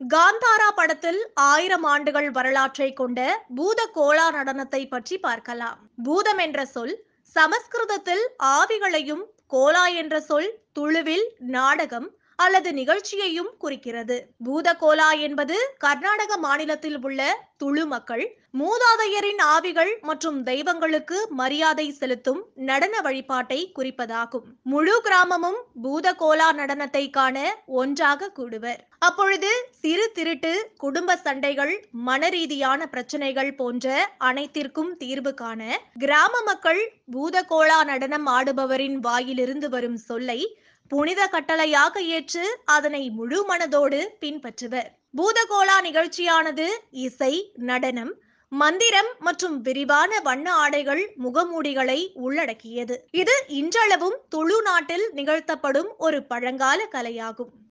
காந்தாரா படத்தில் ஆயிரம் ஆண்டுகள் வரலாற்றை கொண்ட பூத கோலா நடனத்தை பற்றி பார்க்கலாம் பூதம் என்ற சொல் சமஸ்கிருதத்தில் ஆவிகளையும் கோலா என்ற சொல் துளுவில் நாடகம் அல்லது நிகழ்ச்சியையும் குறிக்கிறது பூதகோலா என்பது கர்நாடக மாநிலத்தில் உள்ள துளு மக்கள் மூதாதையரின் ஆவிகள் மற்றும் தெய்வங்களுக்கு மரியாதை செலுத்தும் நடன வழிபாட்டை குறிப்பதாகும் முழு கிராமமும் பூதகோலா நடனத்தை காண ஒன்றாக கூடுவர் அப்பொழுது சிறு திருட்டு குடும்ப சண்டைகள் மனரீதியான பிரச்சனைகள் போன்ற அனைத்திற்கும் தீர்வு காண கிராம மக்கள் பூதகோலா நடனம் ஆடுபவரின் வாயிலிருந்து வரும் சொல்லை புனித கட்டளையாக ஏற்று அதனை முழு மனதோடு பின்பற்றுவர் பூதகோலா நிகழ்ச்சியானது இசை நடனம் மந்திரம் மற்றும் விரிவான வண்ண ஆடைகள் முகமூடிகளை உள்ளடக்கியது இது இன்றளவும் துளு நாட்டில் நிகழ்த்தப்படும் ஒரு பழங்கால கலையாகும்